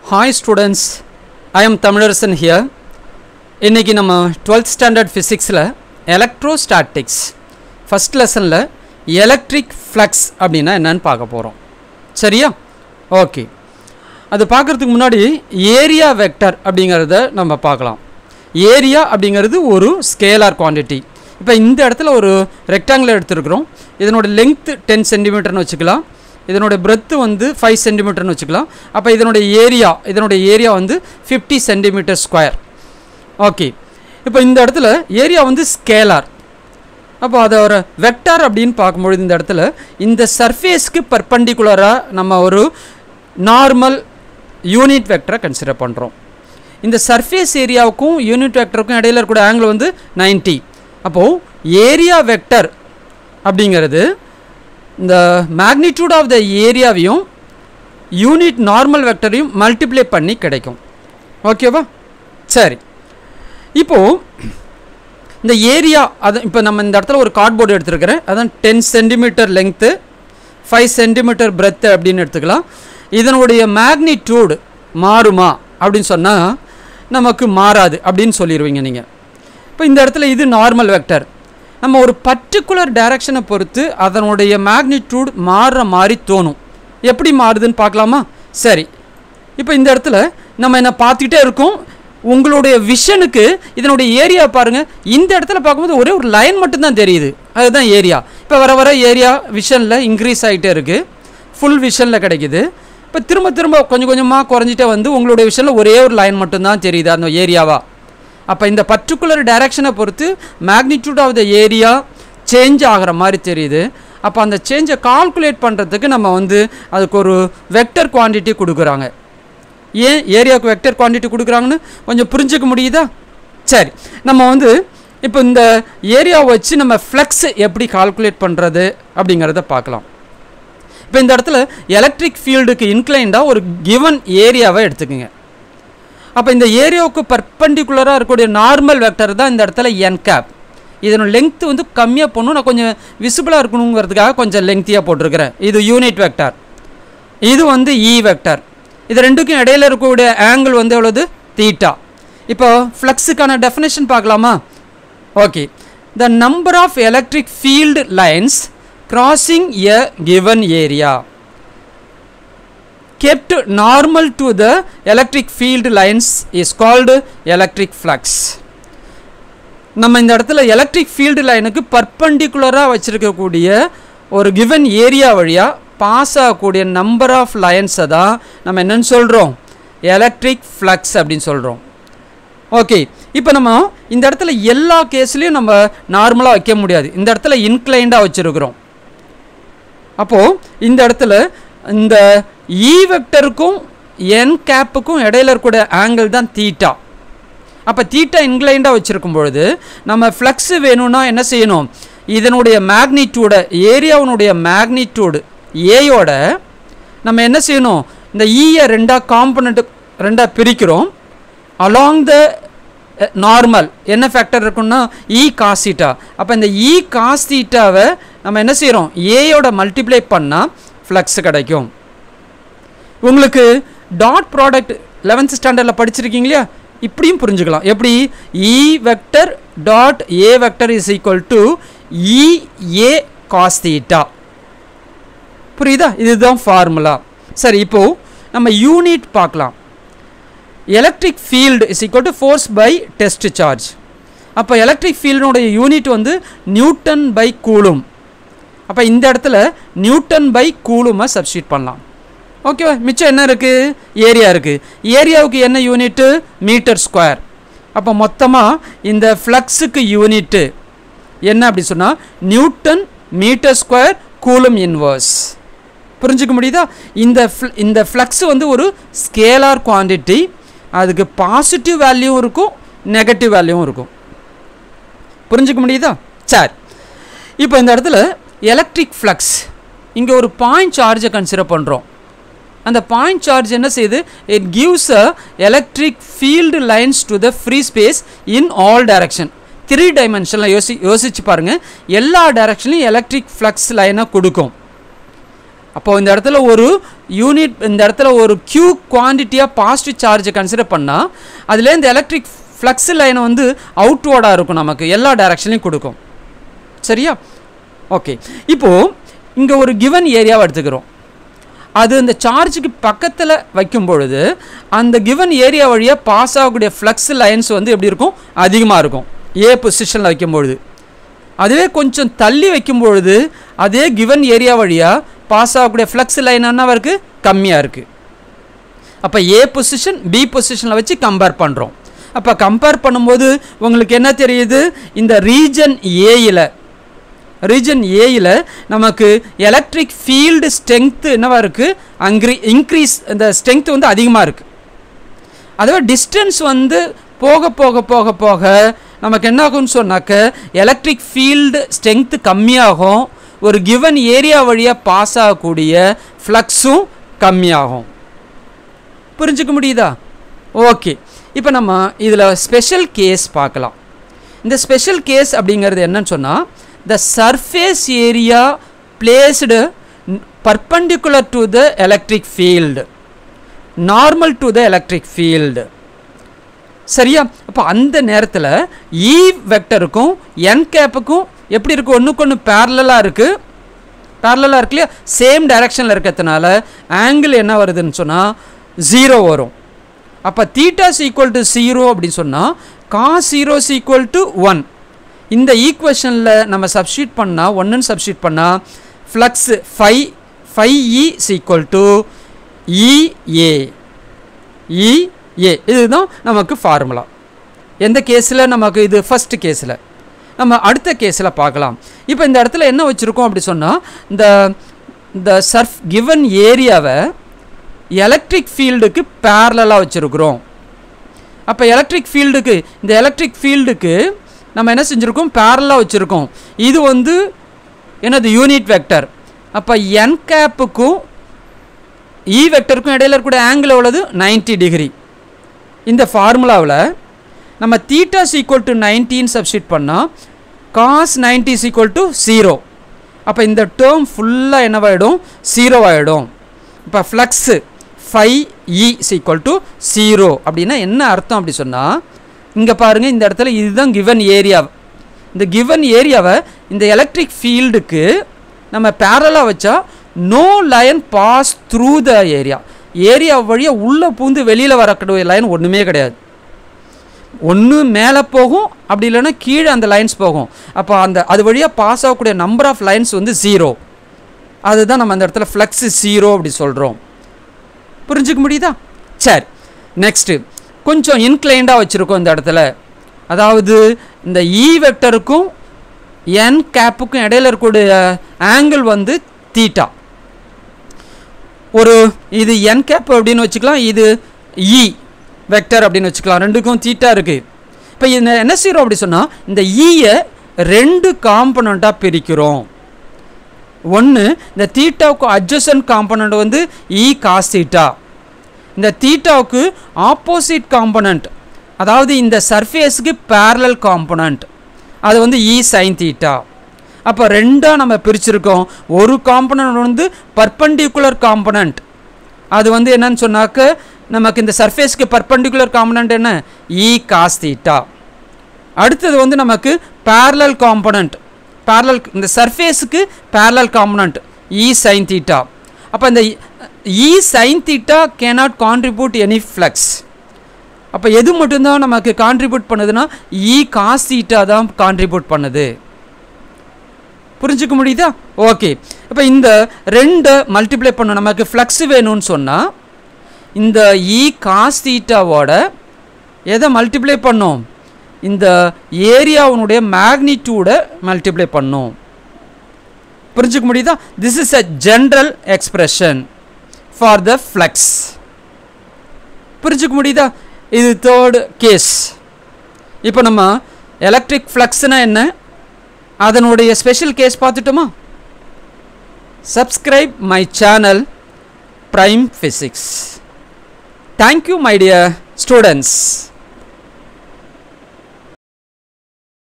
hi students I am Tamilarasan here இன்றைக்கி நம்ம twelfth standard ஃபிசிக்ஸில் எலக்ட்ரோஸ்டாட்டிக்ஸ் ஃபஸ்ட் லெசனில் எலக்ட்ரிக் ஃப்ளக்ஸ் அப்படின்னா என்னன்னு பார்க்க போகிறோம் சரியா ஓகே அது பார்க்குறதுக்கு முன்னாடி ஏரியா வெக்டர் அப்படிங்கிறத நம்ம பார்க்கலாம் ஏரியா அப்படிங்கிறது ஒரு ஸ்கேலார் குவான்டிட்டி இப்போ இந்த இடத்துல ஒரு ரெக்டாங்கிள் எடுத்துருக்குறோம் இதனோட லெங்க்த் டென் சென்டிமீட்டர்னு வச்சுக்கலாம் இதனுடைய பிரெத்து வந்து ஃபைவ் சென்டிமீட்டர்னு வச்சுக்கலாம் அப்போ இதனுடைய ஏரியா இதனுடைய ஏரியா வந்து ஃபிஃப்டி சென்டிமீட்டர் ஸ்கொயர் ஓகே இப்போ இந்த இடத்துல ஏரியா வந்து ஸ்கேலார் அப்போ அதை ஒரு வெக்டார் அப்படின்னு பார்க்கும்பொழுது இந்த இடத்துல இந்த சர்ஃபேஸ்க்கு பர்பண்டிகுலராக நம்ம ஒரு நார்மல் யூனிட் வெக்டரை கன்சிடர் பண்ணுறோம் இந்த சர்ஃபேஸ் ஏரியாவுக்கும் யூனிட் வெக்டருக்கும் இடையில இருக்கக்கூடிய ஆங்கிள் வந்து 90 அப்போது ஏரியா வெக்டர் அப்படிங்கிறது இந்த மேக்னிடியூட் ஆஃப் த ஏரியாவையும் யூனிட் நார்மல் வெக்டரையும் மல்டிப்ளை பண்ணி கிடைக்கும் ஓகேவா சரி இப்போது இந்த ஏரியா அது இப்போ நம்ம இந்த இடத்துல ஒரு கார்ட்போர்டு எடுத்துருக்கிறேன் அதான் ten centimetre length five centimetre breadth அப்படின்னு எடுத்துக்கலாம் இதனுடைய மேக்னிடியூடு மாறுமா அப்படின்னு சொன்னால் நமக்கு மாறாது அப்படின்னு சொல்லிடுவீங்க நீங்கள் இப்போ இந்த இடத்துல இது நார்மல் வெக்டர் நம்ம ஒரு பர்டிகுலர் டைரக்ஷனை பொறுத்து அதனுடைய மேக்னிடியூட் மாறுற மாதிரி தோணும் எப்படி மாறுதுன்னு பார்க்கலாமா சரி இப்போ இந்த இடத்துல நம்ம என்ன பார்த்துக்கிட்டே இருக்கோம் உங்களுடைய விஷனுக்கு இதனுடைய ஏரியா பாருங்கள் இந்த இடத்துல பார்க்கும்போது ஒரே ஒரு லைன் மட்டும்தான் தெரியுது அதுதான் ஏரியா இப்போ வர வர ஏரியா விஷனில் இன்க்ரீஸ் ஆகிட்டே இருக்குது ஃபுல் விஷனில் கிடைக்குது இப்போ திரும்ப திரும்ப கொஞ்சம் கொஞ்சமாக குறைஞ்சிட்டே வந்து உங்களுடைய விஷனில் ஒரே ஒரு லைன் மட்டும்தான் தெரியுது அந்த ஏரியாவா அப்போ இந்த பர்டிகுலர் டைரக்ஷனை பொறுத்து magnitude of the area change ஆகிற மாதிரி தெரியுது அப்போ அந்த சேஞ்சை கால்குலேட் பண்ணுறதுக்கு நம்ம வந்து அதுக்கு ஒரு வெக்டர் குவான்டிட்டி கொடுக்குறாங்க ஏன் ஏரியாவுக்கு வெக்டர் குவான்டிட்டி கொடுக்குறாங்கன்னு கொஞ்சம் புரிஞ்சுக்க முடியுதா சரி நம்ம வந்து இப்போ இந்த ஏரியாவை வச்சு நம்ம ஃப்ளக்ஸ் எப்படி கால்குலேட் பண்ணுறது அப்படிங்கிறத பார்க்கலாம் இப்போ இந்த இடத்துல எலக்ட்ரிக் ஃபீல்டுக்கு இன்க்ளைண்டாக ஒரு கிவன் ஏரியாவை எடுத்துக்கோங்க அப்போ இந்த ஏரியாவுக்கு பர்பண்டிகுலராக இருக்கக்கூடிய நார்மல் வெக்டர் தான் இந்த இடத்துல என் கேப் இதனோட லெங்க்த் வந்து கம்மியாக போகணும் நான் கொஞ்சம் விசிபிளாக இருக்கணுங்கிறதுக்காக கொஞ்சம் லெங்க்த்தியாக போட்டிருக்கிறேன் இது யூனிட் வெக்டர் இது வந்து இ வெக்டர் இது ரெண்டுக்கும் இடையில இருக்கக்கூடிய ஆங்கிள் வந்து எவ்வளோது தீட்டா இப்போ ஃப்ளக்ஸுக்கான டெஃபினேஷன் பார்க்கலாமா okay the number of electric field lines crossing a given area kept normal to the electric field lines is called electric flux நம்ம இந்த இடத்துல எலக்ட்ரிக் ஃபீல்டு லைனுக்கு பர்பண்டிகுலராக வச்சுருக்கக்கூடிய ஒரு கிவன் ஏரியா வழியாக பாஸ் ஆகக்கூடிய நம்பர் ஆஃப் லைன்ஸை தான் நம்ம என்னென்னு சொல்கிறோம் எலக்ட்ரிக் ஃப்ளக்ஸ் அப்படின்னு சொல்கிறோம் ஓகே இப்போ நம்ம இந்த இடத்துல எல்லா கேஸ்லேயும் நம்ம நார்மலாக வைக்க முடியாது இந்த இடத்துல இன்க்ளைண்டாக வச்சுருக்குறோம் அப்போது இந்த இடத்துல இந்த இ வெக்டருக்கும் என் கேப்புக்கும் இடையில இருக்கக்கூடிய ஆங்கிள் தான் தீட்டா அப்போ தீட்டா இன்க்ளைண்டாக வச்சுருக்கும் பொழுது நம்ம ஃப்ளக்ஸு வேணும்னா என்ன செய்யணும் இதனுடைய மேக்னிடியூட ஏரியாவினுடைய மேக்னிடியூடு ஏயோட நம்ம என்ன செய்யணும் இந்த ஈயை ரெண்டாக காம்பனண்ட்டு ரெண்டாக பிரிக்கிறோம் அலாங் த நார்மல் என்ன ஃபேக்டர் இருக்குன்னா இ காசிட்டா அப்போ இந்த இ காஸ்தீட்டாவை நம்ம என்ன செய்கிறோம் ஏயோட மல்டிப்ளை பண்ணால் ஃப்ளக்ஸ் கிடைக்கும் உங்களுக்கு டாட் ப்ராடக்ட் லெவன்த் ஸ்டாண்டர்டில் படிச்சிருக்கீங்க இல்லையா இப்படியும் புரிஞ்சுக்கலாம் எப்படி E vector dot A vector is equal to E A cos theta புரியுதா இதுதான் ஃபார்முலா சரி இப்போது நம்ம யூனிட் பார்க்கலாம் electric field is equal to force by test charge அப்போ எலக்ட்ரிக் ஃபீல்டுனுடைய யூனிட் வந்து நியூட்டன் பை கூலும் அப்போ இந்த இடத்துல நியூட்டன் பை கூலுமை சப்ஸ்டியூட் பண்ணலாம் ஓகேவா மிச்சம் என்ன இருக்குது ஏரியா இருக்குது ஏரியாவுக்கு என்ன யூனிட்டு மீட்டர் ஸ்கொயர் அப்போ மொத்தமாக இந்த ஃப்ளக்ஸுக்கு யூனிட்டு என்ன அப்படி சொன்னால் newton metre square coulomb inverse புரிஞ்சுக்க முடியுதா இந்த இந்த ஃப்ளக்ஸ் வந்து ஒரு ஸ்கேலார் குவான்டிட்டி அதுக்கு பாசிட்டிவ் வேல்யூவும் இருக்கும் நெகட்டிவ் வேல்யூவும் இருக்கும் புரிஞ்சுக்க முடியுதா சரி இப்போ இந்த இடத்துல எலக்ட்ரிக் ஃப்ளக்ஸ் இங்கே ஒரு பாயிண்ட் சார்ஜை கன்சிடர் பண்ணுறோம் அந்த பாயிண்ட் சார்ஜ் என்ன செய்யுது it gives a electric field lines to the free space in all direction three டைமென்ஷனில் யோசி யோசிச்சு பாருங்கள் எல்லா டைரக்ஷன்லையும் எலக்ட்ரிக் ஃப்ளக்ஸ் லைனை கொடுக்கும் அப்போ இந்த இடத்துல ஒரு யூனிட் இந்த இடத்துல ஒரு கியூ குவான்டிட்டியாக பாசிட்டிவ் சார்ஜை கன்சிடர் பண்ணால் அதில் இந்த எலக்ட்ரிக் ஃப்ளக்ஸ் லைன் வந்து அவுட்வேர்டாக இருக்கும் நமக்கு எல்லா டைரக்ஷன்லையும் கொடுக்கும் சரியா ஓகே இப்போது இங்கே ஒரு கிவன் ஏரியாவை எடுத்துக்கிறோம் அது இந்த சார்ஜுக்கு பக்கத்தில் வைக்கும் பொழுது அந்த கிவன் ஏரியா வழியாக பாஸ் ஆகக்கூடிய ஃப்ளக்ஸ் லைன்ஸ் வந்து எப்படி இருக்கும் அதிகமாக இருக்கும் ஏ பொசிஷனில் வைக்கும் பொழுது அதுவே கொஞ்சம் தள்ளி வைக்கும் பொழுது அதே கிவன் ஏரியா வழியாக பாஸ் ஆகக்கூடிய ஃப்ளக்ஸ் லைன் என்னவா இருக்குது கம்மியாக இருக்குது அப்போ ஏ பொசிஷன் பி பொசிஷனில் வச்சு கம்பேர் பண்ணுறோம் அப்போ கம்பேர் பண்ணும்போது உங்களுக்கு என்ன தெரியுது இந்த ரீஜன் ஏயில் ரீஜன் ஏயில் நமக்கு எலக்ட்ரிக் ஃபீல்டு ஸ்ட்ரென்த்து என்னவா இருக்குது அங்க்ரி இன்க்ரீஸ் இந்த ஸ்ட்ரென்த் வந்து அதிகமாக இருக்குது அதுவே டிஸ்டன்ஸ் வந்து போக போக போக போக நமக்கு என்ன ஆகும்னு சொன்னாக்க எலக்ட்ரிக் ஃபீல்டு ஸ்ட்ரென்த்து கம்மியாகும் ஒரு கிவன் ஏரியா வழியாக பாஸ் ஆகக்கூடிய ஃப்ளக்ஸும் கம்மியாகும் புரிஞ்சுக்க முடியுதா ஓகே இப்போ நம்ம இதில் ஸ்பெஷல் கேஸ் பார்க்கலாம் இந்த ஸ்பெஷல் கேஸ் அப்படிங்கிறது என்னன்னு சொன்னால் the surface area placed perpendicular to the electric field normal to the electric field சரியா அப்போ அந்த நேரத்தில் இ வெக்டருக்கும் என் கேப்புக்கும் எப்படி இருக்குது ஒன்றுக்கு ஒன்று பேரலாக இருக்குது பேரலாக இருக்கு இல்லையா சேம் டைரக்ஷனில் இருக்கிறதுனால ஆங்கிள் என்ன வருதுன்னு சொன்னால் ஜீரோ வரும் அப்போ தீட்டாஸ் ஈக்குவல் டு ஜீரோ அப்படின்னு சொன்னால் cos zero's equal to one இந்த ஈக்குவேஷனில் நம்ம சப்ஸ்டியூட் பண்ணால் ஒன்றுன்னு சப்ஸ்டியூட் பண்ணால் flux five five E equal to EA EA இதுதான் நமக்கு ஃபார்முலா எந்த கேஸில் நமக்கு இது ஃபஸ்ட் கேஸில் நம்ம அடுத்த கேஸில் பார்க்கலாம் இப்போ இந்த இடத்துல என்ன வச்சுருக்கோம் அப்படி சொன்னால் இந்த இந்த சர்ஃப் கிவன் ஏரியாவை எலக்ட்ரிக் ஃபீல்டுக்கு பேரலாக வச்சுருக்குறோம் அப்போ எலக்ட்ரிக் ஃபீல்டுக்கு இந்த எலக்ட்ரிக் ஃபீல்டுக்கு நம்ம என்ன செஞ்சுருக்கோம் பேரலாக வச்சுருக்கோம் இது வந்து என்னது யூனிட் வெக்டர் அப்போ என் கேப்புக்கும் இ வெக்டருக்கும் இடையில இருக்கக்கூடிய ஆங்கிள் எவ்வளவு நைன்ட்டி டிகிரி இந்த ஃபார்முலாவில் நம்ம theta's equal to nineteen substitute பண்ணால் cos ninety is equal to zero அப்போ இந்த டேர்ம் ஃபுல்லாக என்னவாயிடும் ஜீரோ ஆகிடும் இப்போ flux five E is equal to zero அப்படின்னா என்ன அர்த்தம் அப்படி சொன்னால் இங்கே பாருங்கள் இந்த இடத்துல இதுதான் கிவன் ஏரியா இந்த கிவன் ஏரியாவை இந்த எலக்ட்ரிக் ஃபீல்டுக்கு நம்ம பேரலாக வச்சா no line pass through the area area வழியாக உள்ளே பூந்து வெளியில் வரக்கூடிய லைன் ஒன்றுமே கிடையாது ஒன்று மேலே போகும் அப்படி இல்லைன்னா கீழே அந்த லைன்ஸ் போகும் அப்போ அந்த அது வழியாக பாஸ் ஆகக்கூடிய நம்பர் ஆஃப் லைன்ஸ் வந்து ஜீரோ அதுதான் நம்ம அந்த இடத்துல ஃப்ளக்ஸ் ஜீரோ அப்படி சொல்கிறோம் புரிஞ்சுக்க முடியுதா சரி நெக்ஸ்ட்டு கொஞ்சம் இன்க்ளைண்டாக வச்சுருக்கோம் இந்த இடத்துல அதாவது இந்த இ வெக்டருக்கும் என் கேப்புக்கும் இடையில இருக்கக்கூடிய ஆங்கிள் வந்து தீட்டா ஒரு இது என் கேப் அப்படின்னு வச்சுக்கலாம் இது இ வெக்டர் அப்படின்னு வச்சுக்கலாம் ரெண்டுக்கும் தீட்டா இருக்குது இப்போ இந்த என்ன செய்கிறோம் அப்படி சொன்னால் இந்த ஈயை ரெண்டு காம்பனண்ட்டாக பிரிக்கிறோம் ஒன்று இந்த தீட்டாவுக்கு அட்ஜசன்ட் காம்பனண்ட் வந்து இ காஸ் தீட்டா இந்த தீட்டாவுக்கு ஆப்போசிட் காம்பனண்ட் அதாவது இந்த சர்ஃபேஸுக்கு பேரலல் காம்பனண்ட் அது வந்து இ சைன் தீட்டா அப்போ ரெண்டாக நம்ம பிரிச்சிருக்கோம் ஒரு காம்பனண்ட் வந்து பர்பண்டிகுலர் காம்பனண்ட் அது வந்து என்னன்னு சொன்னாக்க நமக்கு இந்த சர்ஃபேஸ்க்கு பர்பண்டிகுலர் காம்பனண்ட் என்ன இ காஸ் தீட்டா அடுத்தது வந்து நமக்கு பேரலல் காம்பனண்ட் பேரலல் இந்த சர்ஃபேஸுக்கு parallel component E sine theta அப்போ இந்த E sine theta cannot contribute any flux அப்போ எது மட்டும்தான் நமக்கு கான்ட்ரிபியூட் பண்ணுதுன்னா இ காஸ் தீட்டா தான் கான்ட்ரிபியூட் பண்ணுது புரிஞ்சுக்க முடியுதா ஓகே இப்போ இந்த ரெண்டு மல்டிப்ளை பண்ண நமக்கு ஃப்ளக்ஸ் வேணும்னு சொன்னால் இந்த இ காஸ் தீட்டாவோட எதை மல்டிப்ளை பண்ணோம் இந்த ஏரியாவுனுடைய மேக்னிடியூடை மல்டிப்ளை பண்ணும் புரிஞ்சுக்க முடியுதா this is a general expression for the flux புரிஞ்சுக்க முடியுதா இது தேர்டு கேஸ் இப்போ நம்ம எலக்ட்ரிக் ஃப்ளக்ஸ்னால் என்ன அதனுடைய ஸ்பெஷல் கேஸ் பார்த்துட்டோமா subscribe my channel Prime Physics thank you my dear students